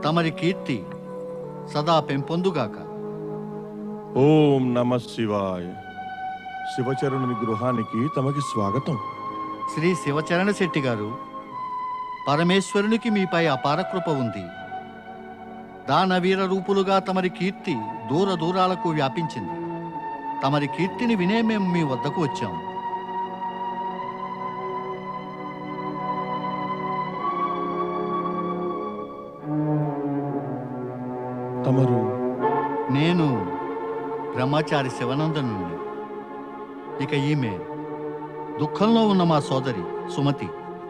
తమరి కీర్తి సదా పెంపొందుగాక ఓం నమ శివాయ శివచరుని గృహానికి తమకి స్వాగతం శ్రీ శివచరణ శెట్టి గారు పరమేశ్వరునికి మీపై అపార కృప ఉంది దానవీర రూపులుగా తమరి కీర్తి దూర దూరాలకు వ్యాపించింది తమరి కీర్తిని వినే మేము మీ వద్దకు వచ్చాం తమరు నేను బ్రహ్మచారి శివనందను ఇక ఈమె దుఃఖంలో ఉన్న మా సోదరి సుమతి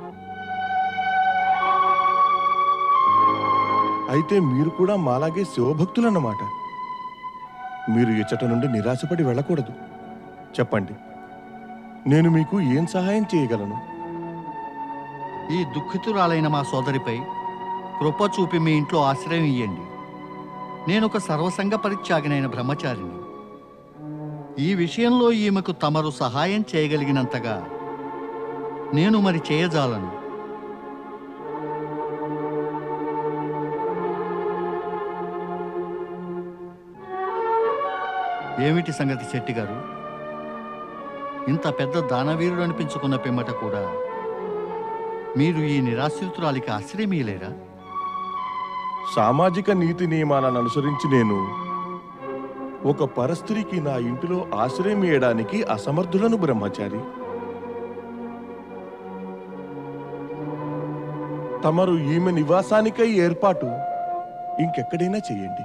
అయితే మీరు కూడా మాలాగే శివభక్తులన్నమాట మీరు ఇచ్చట నుండి నిరాశపడి వెళ్ళకూడదు చెప్పండి నేను మీకు ఏం సహాయం చేయగలను ఈ దుఃఖితురాలైన మా సోదరిపై కృప చూపి మీ ఇంట్లో ఆశ్రయం ఇయ్యండి నేను ఒక సర్వసంగ పరిత్యాగినైన బ్రహ్మచారిని ఈ విషయంలో ఈమెకు తమరు సహాయం చేయగలిగినంతగా నేను మరి చేయజాలను ఏమిటి సంగతి శెట్టి గారు ఇంత పెద్ద దానవీరుడు అనిపించుకున్న పిమ్మట కూడా మీరు ఈ నిరాశ్రితురాలికి ఆశ్రయమీయలేరా సామాజిక నీతి నియమాలను అనుసరించి నేను ఒక పరస్త్రీకి నా ఇంటిలో ఆశ్రయం ఇయ్యడానికి అసమర్థులను బ్రహ్మచారి తమరు ఈమె నివాసానికై ఏర్పాటు ఇంకెక్కడైనా చేయండి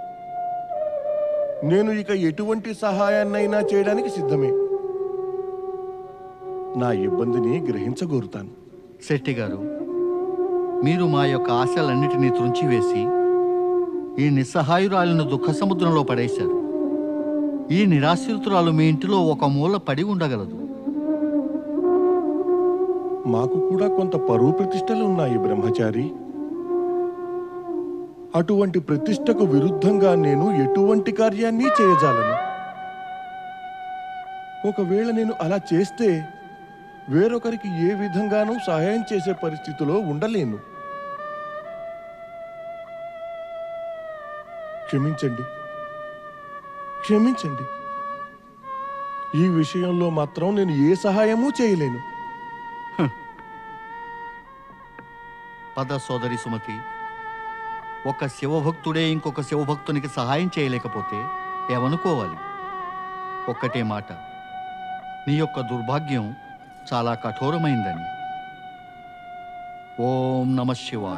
నేను ఇక ఎటువంటి సహాయాన్నైనా చేయడానికి సిద్ధమే నా ఇబ్బందిని గ్రహించగోరుతాను శెట్టి గారు మీరు మా యొక్క ఆశలన్నిటినీ త్రుంచివేసి ఈ నిస్సహాయురాలను దుఃఖ సముద్రంలో పడేశారు ఈ నిరాశ్రితురాలు మీ ఇంటిలో ఒక మూల పడి ఉండగలదు మాకు కూడా కొంత పరువు ప్రతిష్టలు ఉన్నాయి బ్రహ్మచారి అటువంటి ప్రతిష్టకు విరుద్ధంగా నేను ఎటువంటి కార్యాన్ని చేయజాలను ఒకవేళ నేను అలా చేస్తే వేరొకరికి ఏ విధంగానూ సహాయం చేసే పరిస్థితిలో ఉండలేను క్షమించండి క్షమించండి ఈ విషయంలో మాత్రం నేను ఏ సహాయమూ చేయలేను పద సోదరి సుమతి ఒక శివభక్తుడే ఇంకొక శివభక్తునికి సహాయం చేయలేకపోతే ఏమనుకోవాలి ఒక్కటే మాట నీ యొక్క దుర్భాగ్యం చాలా కఠోరమైందని ఓం నమ శివాయ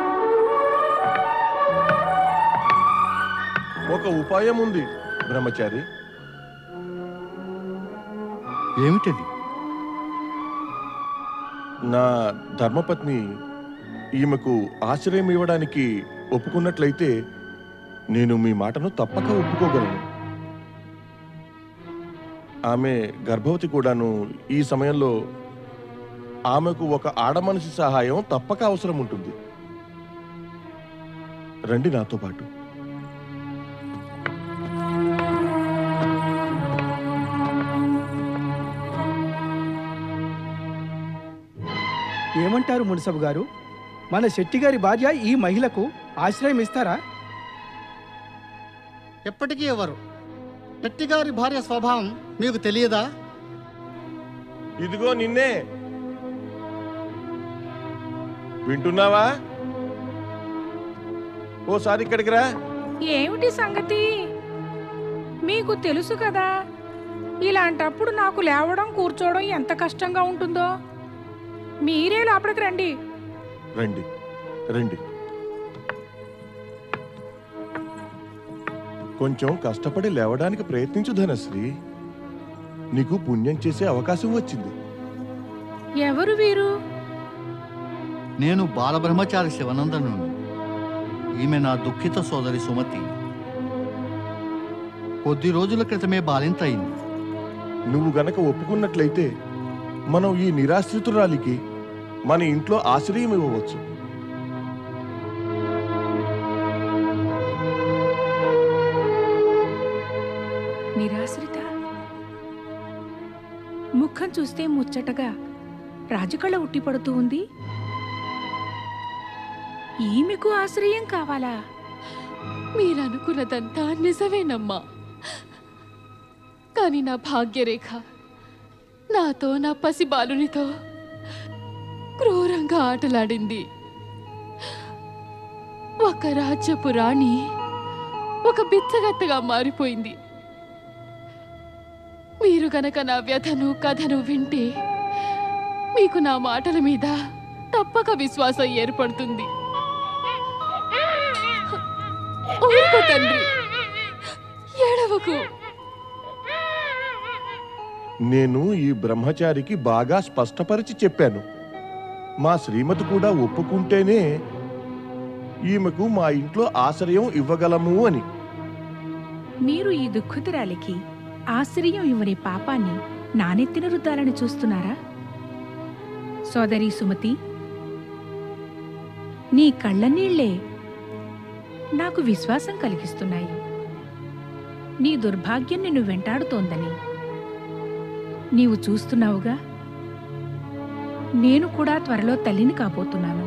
ఒక ఉపాయం ఉంది బ్రహ్మచారి ఏమిటది నా ధర్మపత్ని ఈమెకు ఆశ్రయం ఇవ్వడానికి ఒప్పుకున్నట్లయితే నేను మీ మాటను తప్పక ఒప్పుకోగలను ఆమె గర్భవతి కూడాను ఈ సమయంలో ఆమెకు ఒక ఆడమనిషి సహాయం తప్పక అవసరం ఉంటుంది రండి నాతో పాటు ఏమంటారు మున్సబు గారు మన శెట్టి గారి భార్య ఈ మహిళకు ఆశ్రయం ఇస్తారా ఎప్పటికీ ఎవరు గట్టిగారి భార్య స్వభావం మీకు తెలియదా ఇదిగో నిన్నే వింటున్నావా ఓసారి ఇక్కడికి రా ఏమిటి సంగతి మీకు తెలుసు కదా ఇలాంటప్పుడు నాకు లేవడం కూర్చోవడం ఎంత కష్టంగా ఉంటుందో మీరే లోపలికి రండి రండి రండి కొంచెం కష్టపడి లేవడానికి ప్రయత్నించు ధనశ్రీ నీకు పుణ్యం చేసే అవకాశం వచ్చింది ఎవరు వీరు నేను బాలబ్రహ్మచారి శివనందను ఈమె నా దుఃఖిత సోదరి సుమతి కొద్ది రోజుల క్రితమే బాలింత అయింది నువ్వు గనక ఒప్పుకున్నట్లయితే మనం ఈ నిరాశ్రితురాలికి మన ఇంట్లో ఆశ్రయం ఇవ్వవచ్చు నిరాశ్రిత ముఖం చూస్తే ముచ్చటగా రాజకళ ఉట్టిపడుతూ ఉంది ఈమెకు ఆశ్రయం కావాలా మీరనుకున్నదంతా నిజమేనమ్మా కానీ నా భాగ్యరేఖ నాతో నా పసి బాలునితో క్రూరంగా ఆటలాడింది ఒక రాజ్యపు రాణి ఒక బిచ్చగత్తగా మారిపోయింది మీరు గనక నా వ్యధను కథను వింటే మీకు నా మాటల మీద తప్పక విశ్వాసం ఏర్పడుతుంది ఊరుకో తండ్రి ఏడవకు నేను ఈ బ్రహ్మచారికి బాగా స్పష్టపరిచి చెప్పాను మా శ్రీమతి కూడా ఒప్పుకుంటేనే ఈమెకు మా ఇంట్లో ఆశ్రయం ఇవ్వగలము అని మీరు ఈ దుఃఖుతురాలికి ఆశ్రయం ఇవ్వని పాపాన్ని నానెత్తిన రుద్దాలని చూస్తున్నారా సోదరి సుమతి నీ కళ్ళ నీళ్లే నాకు విశ్వాసం కలిగిస్తున్నాయి నీ దుర్భాగ్యం నిన్ను వెంటాడుతోందని నీవు చూస్తున్నావుగా నేను కూడా త్వరలో తల్లిని కాబోతున్నాను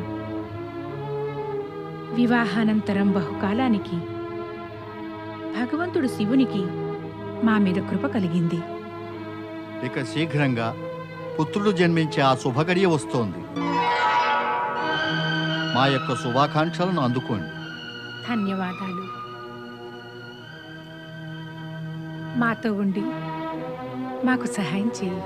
వివాహానంతరం బహుకాలానికి భగవంతుడు శివునికి మా మీద కృప కలిగింది ఇక శీఘ్రంగా పుత్రుడు జన్మించే ఆ శుభగడియ వస్తోంది మా యొక్క శుభాకాంక్షలను అందుకోండి ధన్యవాదాలు మాతో ఉండి మాకు సహాయం చేయి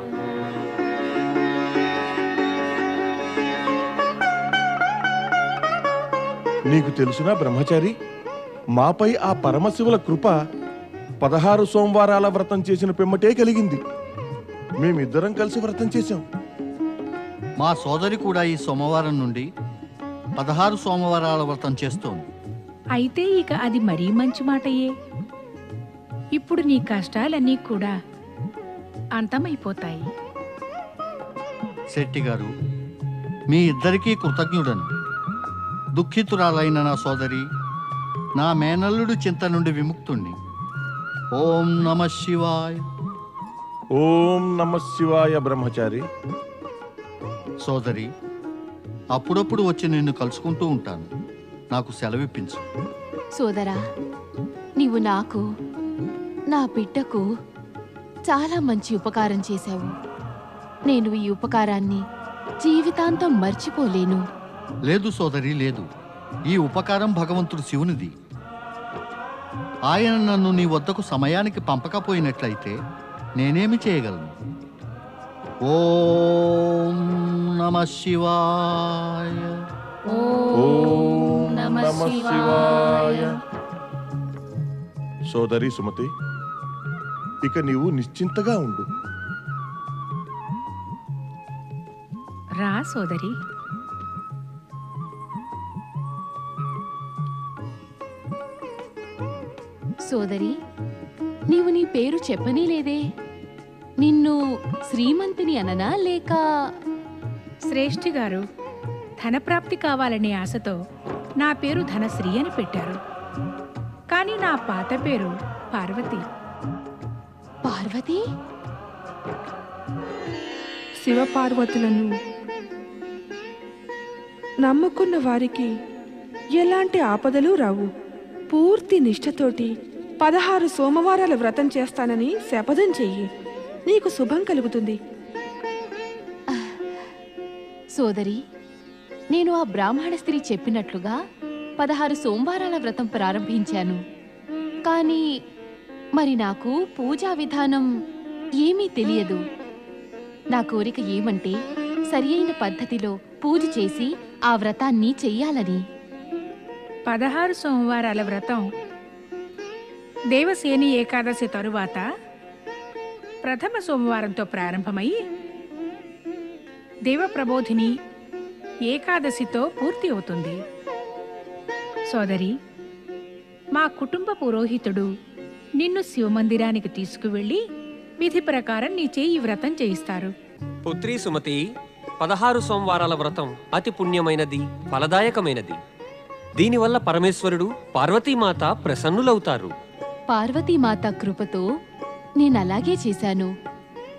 నీకు తెలుసునా బ్రహ్మచారి మాపై ఆ పరమశివుల కృప పదహారు సోమవారాల వ్రతం చేసిన పిమ్మటే కలిగింది మేమిద్దరం కలిసి వ్రతం చేశాం మా సోదరి కూడా ఈ సోమవారం నుండి పదహారు సోమవారాల వ్రతం చేస్తోంది అయితే ఇక అది మరీ మంచి మాటయే ఇప్పుడు నీ కష్టాలన్నీ కూడా అంతమైపోతాయి శెట్టి గారు మీ ఇద్దరికీ కృతజ్ఞుడను దుఃఖితురాలైన నా సోదరి నా మేనల్లుడు చింత నుండి విముక్తుణ్ణి ఓం నమ శివాయ ఓం నమ శివాయ బ్రహ్మచారి సోదరి అప్పుడప్పుడు వచ్చి నిన్ను కలుసుకుంటూ ఉంటాను నాకు సెలవిప్పించు సోదరా నీవు నాకు నా బిడ్డకు చాలా మంచి ఉపకారం చేశావు నేను ఈ ఉపకారాన్ని జీవితాంతం మర్చిపోలేను లేదు సోదరి లేదు ఈ ఉపకారం భగవంతుడు శివునిది ఆయన నన్ను నీ వద్దకు సమయానికి పంపకపోయినట్లయితే నేనేమి చేయగలను ఓం నమ శివాయ ఓం నమ శివాయ సోదరి సుమతి ఇక నీవు నిశ్చింతగా ఉండు రా సోదరి సోదరి నీవు నీ పేరు చెప్పనే లేదే నిన్ను శ్రీమంతిని అననా లేక శ్రేష్ఠి గారు ధనప్రాప్తి కావాలనే ఆశతో నా పేరు ధనశ్రీ అని పెట్టారు కానీ నా పాత పేరు పార్వతి పార్వతి శివపార్వతులను నమ్ముకున్న వారికి ఎలాంటి ఆపదలు రావు పూర్తి నిష్ఠతోటి పదహారు సోమవారాల వ్రతం చేస్తానని శపథం చెయ్యి నీకు శుభం కలుగుతుంది సోదరి నేను ఆ బ్రాహ్మణ స్త్రీ చెప్పినట్లుగా పదహారు సోమవారాల వ్రతం ప్రారంభించాను కానీ మరి నాకు పూజా విధానం ఏమీ తెలియదు నా కోరిక ఏమంటే సరి అయిన పద్ధతిలో పూజ చేసి ఆ వ్రతాన్ని చెయ్యాలని పదహారు సోమవారాల వ్రతం దేవసేని ఏకాదశి తరువాత ప్రథమ సోమవారంతో ప్రారంభమై దేవప్రబోధిని ఏకాదశితో పూర్తి అవుతుంది సోదరి మా కుటుంబ పురోహితుడు నిన్ను శివమందిరానికి తీసుకువెళ్ళి విధి ప్రకారం నీచే ఈ వ్రతం చేయిస్తారు పుత్రి సుమతి పదహారు సోమవారాల వ్రతం అతి పుణ్యమైనది ఫలదాయకమైనది దీనివల్ల పరమేశ్వరుడు పార్వతీమాత ప్రసన్నులవుతారు పార్వతీమాత కృపతో నేనలాగే చేశాను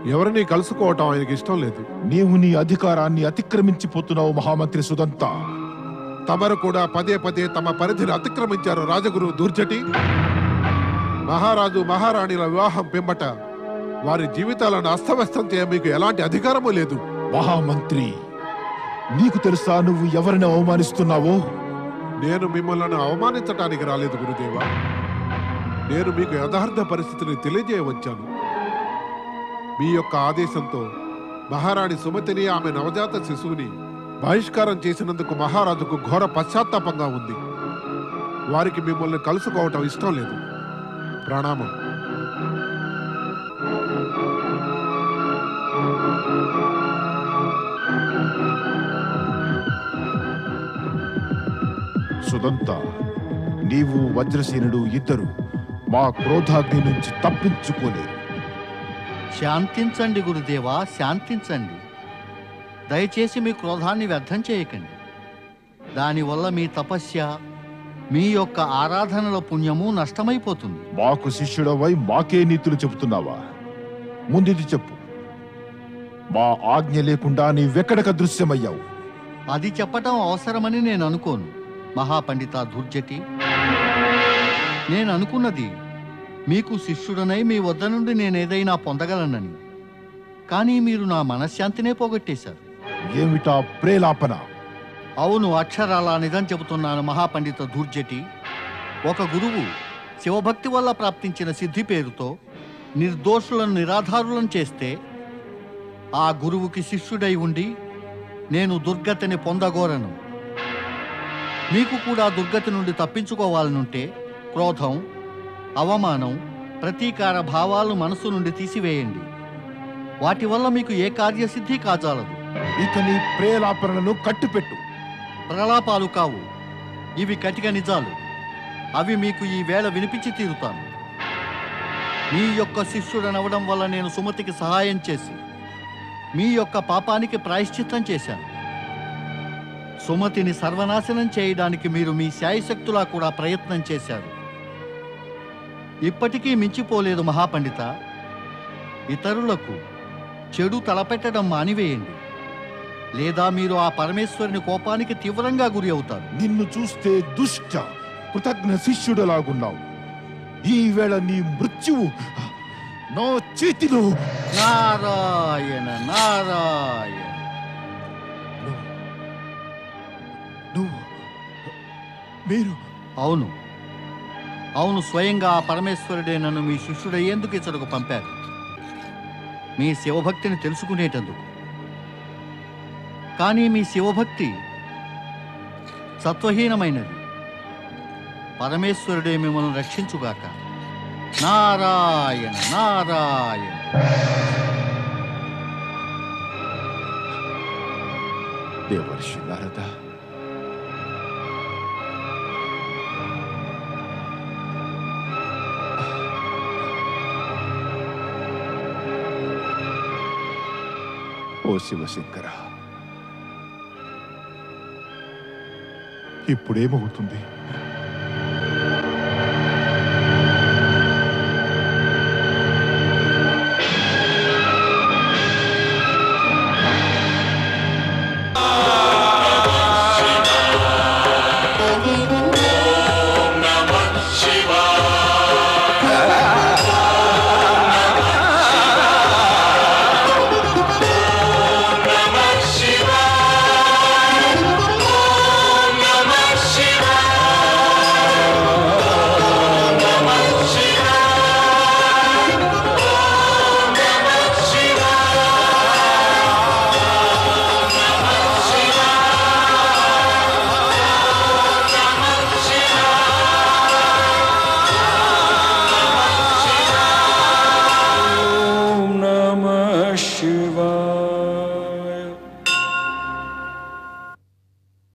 ఎవరిని కలుసుకోవటం ఆయనకి ఇష్టం లేదు నీవు నీ అధికారాన్ని అతిక్రమించిపోతున్నావు మహామంత్రి సుదంత తమరు కూడా పదే పదే తమ పరిధిని అతిక్రమించారు రాజగురు దుర్జటి మహారాజు మహారాణిల వివాహం పిమ్మట వారి జీవితాలను అస్తవ్యస్తం చేయ మీకు ఎలాంటి అధికారము లేదు మహామంత్రి నీకు తెలుసా నువ్వు ఎవరిని అవమానిస్తున్నావో నేను మిమ్మల్ని అవమానించటానికి రాలేదు గురుదేవా నేను మీకు యథార్థ పరిస్థితిని తెలియజేయవచ్చాను మీ యొక్క ఆదేశంతో మహారాణి సుమతిని ఆమె నవజాత శిశువుని బహిష్కారం చేసినందుకు మహారాజుకు ఘోర పశ్చాత్తాపంగా ఉంది వారికి మిమ్మల్ని కలుసుకోవటం ఇష్టం లేదు ప్రణామం సుదంత నీవు వజ్రసేనుడు ఇద్దరు మా క్రోధాగ్ని నుంచి తప్పించుకోలేరు శాంతించండి గురుదేవా శాంతించండి దయచేసి మీ క్రోధాన్ని వ్యర్థం చేయకండి దానివల్ల మీ తపస్య మీ యొక్క ఆరాధనల పుణ్యము నష్టమైపోతుంది మాకు శిష్యుడవై మాకే నీతులు చెబుతున్నావా ముందిది చెప్పు మా ఆజ్ఞ లేకుండా నీవెక్కడక దృశ్యమయ్యావు అది చెప్పటం అవసరమని నేను అనుకోను మహాపండిత దుర్జటి నేను అనుకున్నది మీకు శిష్యుడనై మీ వద్ద నుండి నేనేదైనా పొందగలనని కానీ మీరు నా మనశ్శాంతినే పోగొట్టేశారు ఏమిటా ప్రేలాపన అవును అక్షరాల నిజం చెబుతున్నాను మహాపండిత దుర్జటి ఒక గురువు శివభక్తి వల్ల ప్రాప్తించిన సిద్ధి పేరుతో నిర్దోషులను నిరాధారులను చేస్తే ఆ గురువుకి శిష్యుడై ఉండి నేను దుర్గతిని పొందగోరను మీకు కూడా దుర్గతి నుండి తప్పించుకోవాలనుంటే క్రోధం అవమానం ప్రతీకార భావాలు మనసు నుండి తీసివేయండి వాటి వల్ల మీకు ఏ కార్యసిద్ధి కాజాలదు ఇక నీ ప్రేలాపనలను కట్టుపెట్టు ప్రలాపాలు కావు ఇవి కటిక నిజాలు అవి మీకు ఈ వేళ వినిపించి తీరుతాను మీ యొక్క శిష్యుడనవడం వల్ల నేను సుమతికి సహాయం చేసి మీ యొక్క పాపానికి ప్రాయశ్చిత్తం చేశాను సుమతిని సర్వనాశనం చేయడానికి మీరు మీ శాయశక్తులా కూడా ప్రయత్నం చేశారు ఇప్పటికీ మించిపోలేదు మహాపండిత ఇతరులకు చెడు తలపెట్టడం మానివేయండి లేదా మీరు ఆ పరమేశ్వరుని కోపానికి తీవ్రంగా గురి అవుతారు నిన్ను చూస్తే దుష్ట కృతజ్ఞ శిష్యుడలాగున్నావు ఈ వేళ నీ మృత్యువు నా చేతిలో నారాయణ నారాయణ నువ్వు మీరు అవును అవును స్వయంగా ఆ పరమేశ్వరుడే నన్ను మీ శిష్యుడయ్యేందుకు ఇతడుకు పంపారు మీ శివభక్తిని తెలుసుకునేటందుకు కానీ మీ శివభక్తి సత్వహీనమైనది పరమేశ్వరుడే మిమ్మల్ని రక్షించుగాక నారాయణ నారాయణ దేవర్షి నారద ఓ శివశంకర ఇప్పుడేమవుతుంది